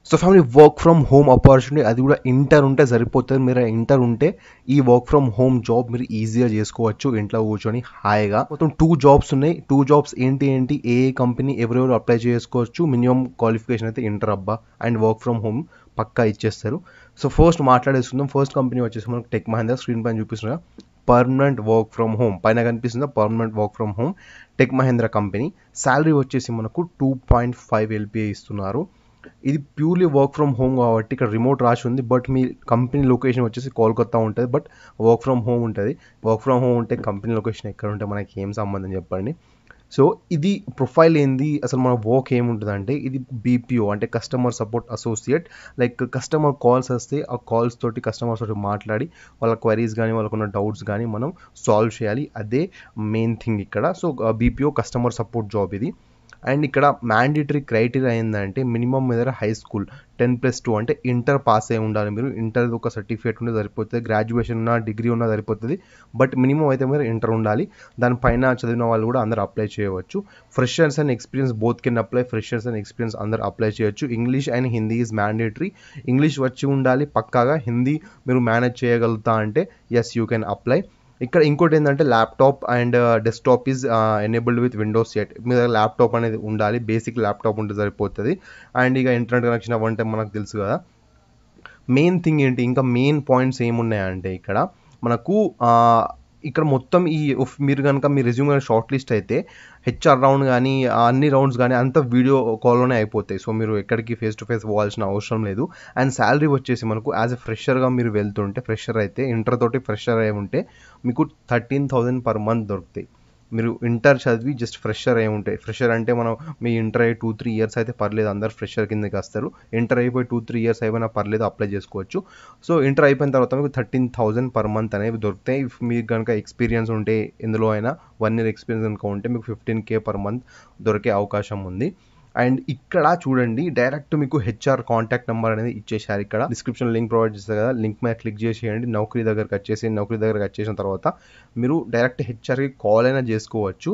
so family work from home opportunity అది కూడా inter ఉంటే సరిపోతుంది మీరు ఇంటర్ ఉంటే ఈ వర్క్ ఫ్రమ్ హోమ్ జాబ్ మీరు ఈజీగా చేసుకోవచ్చు ఇంట్లో కూర్చొని హాయిగా మొత్తం టూ జాబ్స్ ఉన్నాయి టూ జాబ్స్ ఏంటి ఏంటి ఏ ఏ కంపెనీ ఎవరెవరు అప్లై చేసుకోవచ్చు మినిమం క్వాలిఫికేషన్ అయితే ఇంటర్ అబ్బా అండ్ వర్క్ ఫ్రమ్ హోమ్ పక్కా ఇచ్చేస్తారు సో ఫస్ట్ మాట్లాడేసుకుందాం ఫస్ట్ కంపెనీ వచ్చేసి మనకు టెక్ మహేంద్ర స్క్రీన్ పైన చూపిస్తున్నా పర్మనెంట్ వర్క్ ఫ్రమ్ హోమ్ పైన కనిపిస్తుందా permanent work from home tech Mahindra company salary వచ్చేసి మనకు టూ పాయింట్ ఫైవ్ ఎల్పిఏ ఇస్తున్నారు ఇది ప్యూర్లీ వర్క్ ఫ్రమ్ హోమ్ కాబట్టి ఇక్కడ రిమోట్ రాసి ఉంది బట్ మీ కంపెనీ లొకేషన్ వచ్చేసి కోల్కత్తా ఉంటుంది బట్ వర్క్ ఫ్రమ్ హోమ్ ఉంటుంది వర్క్ ఫ్రమ్ హోమ్ ఉంటే కంపెనీ లొకేషన్ ఎక్కడ ఉంటే మనకి ఏం సంబంధం చెప్పండి సో ఇది ప్రొఫైల్ ఏంది అసలు మన వర్క్ ఏముంటుంది అంటే ఇది బీపీఓ అంటే customer support associate like customer calls వస్తే ఆ కాల్స్ తోటి కస్టమర్స్ తోటి మాట్లాడి వాళ్ళ క్వైరీస్ కానీ వాళ్ళకున్న డౌట్స్ కానీ మనం సాల్వ్ చేయాలి అదే మెయిన్ థింగ్ ఇక్కడ so BPO customer support job ఇది అండ్ ఇక్కడ మ్యాండేటరీ క్రైటీరియా ఏంటంటే మినిమం మీద high school ten plus two అంటే ఇంటర్ పాస్ అయి ఉండాలి మీరు ఇంటర్ ఒక సర్టిఫికేట్ ఉంటే సరిపోతుంది గ్రాడ్యుయేషన్ ఉన్న డిగ్రీ ఉన్నా సరిపోతుంది బట్ మినిమం అయితే మీరు ఇంటర్ ఉండాలి దానిపైన చదివిన వాళ్ళు కూడా అందరు అప్లై చేయవచ్చు ఫ్రెషర్స్ అండ్ ఎక్స్పీరియన్స్ బోత్ కింద అప్లై ఫ్రెషర్స్ అండ్ ఎక్స్పీరియన్స్ అందరు అప్లై చేయొచ్చు English and Hindi is mandatory English వచ్చి ఉండాలి పక్కాగా హిందీ మీరు మేనేజ్ చేయగలుగుతా అంటే ఎస్ యూ కెన్ అప్లై ఇక్కడ ఇంకోటి ఏంటంటే laptop and desktop is enabled with Windows set మీ దగ్గర ల్యాప్టాప్ అనేది ఉండాలి బేసిక్ ల్యాప్టాప్ ఉంటే సరిపోతుంది అండ్ ఇక ఇంటర్నెట్ కనెక్షన్ అవ్వంటే మనకు తెలుసు కదా మెయిన్ థింగ్ ఏంటి ఇంకా మెయిన్ పాయింట్స్ ఏమున్నాయంటే ఇక్కడ మనకు ఇక్కడ మొత్తం ఈ మీరు కనుక మీ రెజ్యూమ్ కానీ షార్ట్ లిస్ట్ అయితే హెచ్ఆర్ రౌండ్ కానీ అన్ని రౌండ్స్ కానీ అంతా వీడియో కాల్లోనే అయిపోతాయి సో మీరు ఎక్కడికి ఫేస్ టు ఫేస్ పోవాల్సిన అవసరం లేదు అండ్ శాలరీ వచ్చేసి మనకు యాజ్ ఎ ఫ్రెషర్గా మీరు వెళ్తుంటే ఫ్రెషర్ అయితే ఇంటర్ తోటి ఫ్రెషర్ అయి ఉంటే మీకు థర్టీన్ థౌజండ్ పర్ మంత్ దొరుకుతాయి మీరు ఇంటర్ చదివి జస్ట్ ఫ్రెషర్ అయి ఉంటాయి ఫ్రెషర్ అంటే మనం మీ ఇంటర్ అయ్యి టూ త్రీ ఇయర్స్ అయితే పర్లేదు అందరు ఫ్రెషర్ కిందకి వస్తారు ఇంటర్ అయిపోయి టూ త్రీ ఇయర్స్ అయిపోయినా పర్లేదు అప్లై చేసుకోవచ్చు సో ఇంటర్ అయిపోయిన తర్వాత మీకు థర్టీన్ థౌసండ్ పర్ మంత్ అనేవి దొరుకుతాయి ఇఫ్ మీకు కనుక ఎక్స్పీరియన్స్ ఉంటే ఇందులో అయినా వన్ ఇయర్ ఎక్స్పీరియన్స్ కనుక ఉంటే మీకు ఫిఫ్టీన్ కే పర్ మంత్ దొరికే అవకాశం ఉంది అండ్ ఇక్కడ చూడండి డైరెక్ట్ మీకు హెచ్ఆర్ కాంటాక్ట్ నెంబర్ అనేది ఇచ్చేసారు ఇక్కడ డిస్క్రిప్షన్ లింక్ ప్రొవైడ్ చేస్తారు కదా లింక్ మీద క్లిక్ చేసేయండి నౌకరీ దగ్గరకు వచ్చేసి నౌకరీ దగ్గరకు వచ్చేసిన తర్వాత మీరు డైరెక్ట్ హెచ్ఆర్కి కాల్ అయినా చేసుకోవచ్చు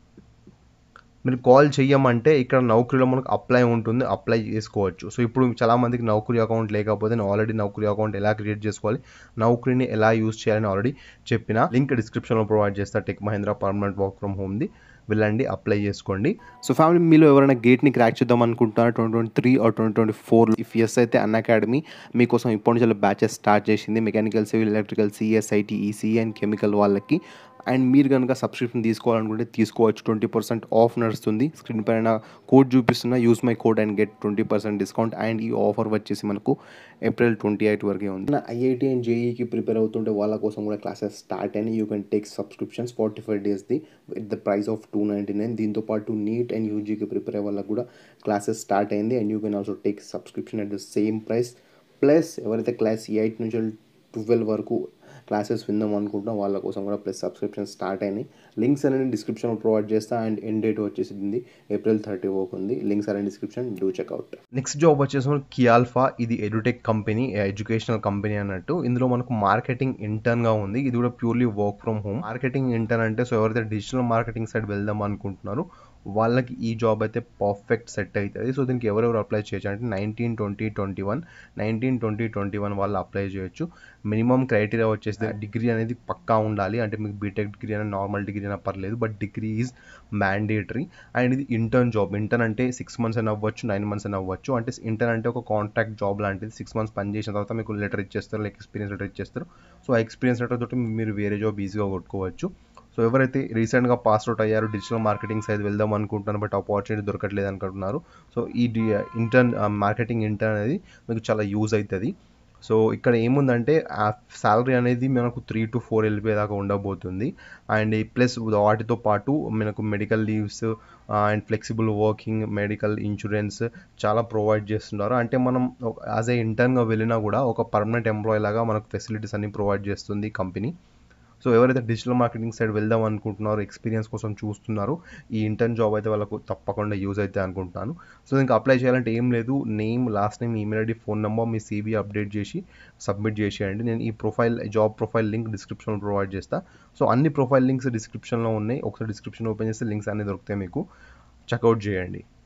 మీరు కాల్ చెయ్యమంటే ఇక్కడ నౌకరీలో మనకు అప్లై ఉంటుంది అప్లై చేసుకోవచ్చు సో ఇప్పుడు చాలామందికి నౌకరీ అకౌంట్ లేకపోతే నేను ఆల్రెడీ నౌకరీ అకౌంట్ ఎలా క్రియేట్ చేసుకోవాలి నౌకరీని ఎలా యూజ్ చేయాలని ఆల్రెడీ చెప్పిన లింక్ డిస్క్రిప్షన్లో ప్రొవైడ్ చేస్తా tech Mahindra permanent work from హోమ్ది వెళ్ళండి అప్లై చేసుకోండి సో ఫ్యామిలీ మీలో ఎవరైనా గేట్ని క్రాక్ చేద్దాం అనుకుంటున్నారా twenty twenty three or twenty twenty four if yes అయితే అన్ అకాడమీ మీకోసం ఇప్పటి నుంచి బ్యాచెస్ స్టార్ట్ చేసింది mechanical civil electrical CSIT EC and chemical వాళ్ళకి అండ్ మీరు కనుక సబ్స్క్రిప్షన్ తీసుకోవాలనుకుంటే తీసుకోవచ్చు ట్వంటీ పర్సెంట్ ఆఫ్ నడుస్తుంది స్క్రీన్ పైన కోడ్ చూపిస్తున్న use my code and get twenty percent discount and ఈ ఆఫర్ వచ్చేసి మనకు ఏప్రిల్ ట్వంటీ ఎయిట్ వరకే ఉంది ఐఐటి అండ్ జేఈకి ప్రిపేర్ అవుతుంటే వాళ్ళ కోసం కూడా క్లాసెస్ స్టార్ట్ అయినాయి you can take subscriptions forty five డేస్ది with the price of two ninety nine దీంతో పాటు నీట్ అండ్ యూజీకి ప్రిపేర్ అయ్యే వాళ్ళకి కూడా క్లాసెస్ స్టార్ట్ అయింది and you can also take subscription at the same price plus ఎవరైతే క్లాస్ ఎయిట్ నుంచి ట్వెల్వ్ వరకు క్లాసెస్ విందాం అనుకుంటున్నాం వాళ్ళ కోసం కూడా ప్లస్ సబ్స్క్రిప్షన్ స్టార్ట్ అయినాయి లింక్స్ అనేది డిస్క్రిప్షన్లో ప్రొవైడ్ చేస్తా అండ్ ఎండ్ డేట్ వచ్చేసింది ఏప్రిల్ థర్టీ వరకు ఉంది లింక్స్ అనేది description do check out next job వచ్చేసి మనకు కియాల్ఫా ఇది ఎడ్యుటెక్ కంపెనీ ఎడ్యుకేషనల్ కంపెనీ అన్నట్టు ఇందులో మనకు మార్కెటింగ్ ఇంటర్న్గా ఉంది ఇది కూడా purely work from home marketing intern అంటే సో ఎవరైతే డిజిటల్ మార్కెటింగ్ సైడ్ వెళ్దాం అనుకుంటున్నారో వాళ్ళకి ఈ జాబ్ అయితే పర్ఫెక్ట్ సెట్ అవుతుంది సో దీనికి ఎవరెవరు అప్లై చేయొచ్చు అంటే nineteen twenty twenty one nineteen twenty twenty one వాళ్ళు అప్లై చేయొచ్చు మినిమం క్రైటీరియా వచ్చేసి డిగ్రీ అనేది పక్కా ఉండాలి అంటే మీకు బీటెక్ డిగ్రీ అయినా నార్మల్ డిగ్రీ అయినా పర్లేదు but degree is mandatory and ఇది ఇంటర్న్ జాబ్ ఇంటర్న్ అంటే సిక్స్ మంత్స్ అయినా అవ్వచ్చు నైన్ మంత్స్ అయినా అవ్వచ్చు అంటే ఇంటర్న్ అంటే ఒక కాంట్రాక్ట్ జాబ్ లాంటిది సిక్స్ మంత్స్ పని చేసిన తర్వాత మీకు లెటర్ ఇచ్చేస్తారు లైక్ ఎక్స్పీరియన్స్ లెటర్ ఇచ్చేస్తారు సో ఆ ఎక్స్పీరియన్స్ లెటర్ తోటి మీరు వేరే జాబ్ ఈజీగా కొట్టుకోవచ్చు సో ఎవరైతే రీసెంట్గా పాస్ అవుట్ అయ్యారు డిజిటల్ మార్కెటింగ్ సైడ్ వెళ్దాం అనుకుంటున్నారు బట్ ఆపర్చునిటీ దొరకట్లేదు అనుకుంటున్నారు సో ఈ ఇంటర్న్ మార్కెటింగ్ ఇంటర్న్ అనేది మీకు చాలా యూజ్ అవుతుంది సో ఇక్కడ ఏముందంటే ఆ శాలరీ అనేది మనకు త్రీ టు ఫోర్ ఎల్పీ దాకా ఉండబోతుంది అండ్ ప్లస్ వాటితో పాటు మనకు medical leaves and flexible working medical insurance చాలా ప్రొవైడ్ చేస్తున్నారు అంటే మనం యాజ్ ఏ ఇంటర్న్గా వెళ్ళినా కూడా ఒక పర్మనెంట్ ఎంప్లాయీ లాగా మనకు ఫెసిలిటీస్ అన్ని ప్రొవైడ్ చేస్తుంది కంపెనీ సో ఎవరైతే డిజిటల్ మార్కెటింగ్ సైడ్ వెళ్దాం అనుకుంటున్నారో ఎక్స్పీరియన్స్ కోసం చూస్తున్నారో ఈ ఇంటర్న్ జాబ్ అయితే వాళ్ళకు తప్పకుండా యూజ్ అయితే అనుకుంటున్నాను సో ఇంకా అప్లై చేయాలంటే ఏం లేదు name last name email ID phone number మీ సీవీ అప్డేట్ చేసి సబ్మిట్ చేసేయండి నేను ఈ ప్రొఫైల్ జాబ్ ప్రొఫైల్ లింక్ డిస్క్రిప్షన్లో ప్రొవైడ్ చేస్తా సో అన్ని ప్రొఫైల్ లింక్స్ డిస్క్రిప్షన్లో ఉన్నాయి ఒకసారి డిస్క్రిప్షన్ ఓపెన్ చేస్తే లింక్స్ అన్ని దొరుకుతాయి మీకు చెక్అవుట్ చేయండి